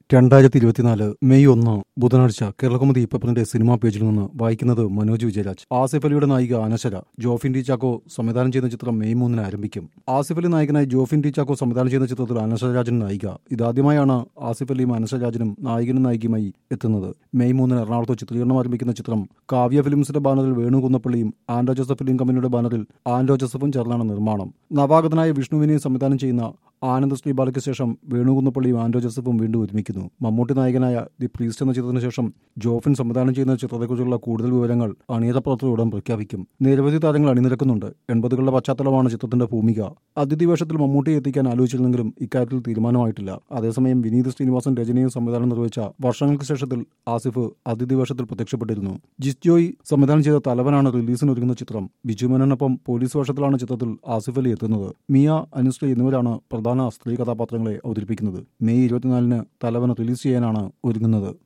രണ്ടായിരത്തി ഇരുപത്തിനാല് മെയ് ഒന്ന് ബുധനാഴ്ച കേരളകൗമുദി പേപ്പറിന്റെ സിനിമാ പേജിൽ നിന്ന് വായിക്കുന്നത് മനോജ് വിജയരാജ് ആസിഫ് അലിയുടെ നായിക അനശ്വര ജോഫിൻ ടി ചാക്കോ സംവിധാനം ചെയ്യുന്ന ചിത്രം മെയ് മൂന്നിന് ആരംഭിക്കും ആസിഫ് അലി നായകനായി ജോഫിൻ ടി ചാക്കോ സംവിധാനം ചെയ്യുന്ന ചിത്രത്തിൽ അനശ്വര രാജൻ നായിക ഇതാദ്യമായാണ് ആസിഫ് അലിയും അനശ്വര രാജനും നായകനും നായികയുമായി എത്തുന്നത് മെയ് മൂന്നിന് എറണാകുളത്ത് ചിത്രീകരണം ആരംഭിക്കുന്ന ചിത്രം കാവ്യ ഫിലിംസിന്റെ ബാനറിൽ വേണു കുന്നപ്പള്ളിയും ആൻഡോ ജോസഫ് ഫിലിം കമ്പനിയുടെ ബാനറിൽ ആൻഡോ ജോസഫും ചേർന്നാണ് നിർമ്മാണം നവാഗതനായ വിഷ്ണുവിനെ സംവിധാനം ചെയ്യുന്ന ആനന്ദ് ശ്രീബാലയ്ക്ക് ശേഷം വേണുകുന്നപ്പള്ളിയും ആൻഡോ ജോസഫും വീണ്ടും ഒരുമിക്കുന്നു മമ്മൂട്ടി നായകനായ ദി പ്രീസ്റ്റ് എന്ന ചിത്രത്തിന് ശേഷം ജോഫിൻ സംവിധാനം ചെയ്യുന്ന ചിത്രത്തെക്കുറിച്ചുള്ള കൂടുതൽ വിവരങ്ങൾ അണിയറ പ്രവർത്തകർ ഉടൻ പ്രഖ്യാപിക്കും നിരവധി താരങ്ങൾ അണിനിരക്കുന്നുണ്ട് എൺപതുകളുടെ പശ്ചാത്തലമാണ് ചിത്രത്തിന്റെ ഭൂമിക അതിഥി വേഷത്തിൽ മമ്മൂട്ടിയെ എത്തിക്കാൻ ആലോചിച്ചിരുന്നെങ്കിലും ഇക്കാര്യത്തിൽ തീരുമാനമായിട്ടില്ല അതേസമയം വിനീത് ശ്രീനിവാസൻ രചനയും സംവിധാനം നിർവഹിച്ച വർഷങ്ങൾക്ക് ശേഷത്തിൽ ആസിഫ് അതിഥി വേഷത്തിൽ പ്രത്യക്ഷപ്പെട്ടിരുന്നു ജിസ് ജോയ് സംവിധാനം ചെയ്ത തലവനാണ് റിലീസിന് ഒരുങ്ങുന്ന ചിത്രം ബിജു മേനോനൊപ്പം പോലീസ് വേഷത്തിലാണ് ചിത്രത്തിൽ ആസിഫ് അലി എത്തുന്നത് മിയ അനുശ്രീ എന്നിവരാണ് പ്രധാന സ്ത്രീ കഥാപാത്രങ്ങളെ അവതരിപ്പിക്കുന്നത് മെയ് ഇരുപത്തിനാലിന് തലവൻ റിലീസ് ചെയ്യാനാണ് ഒരുങ്ങുന്നത്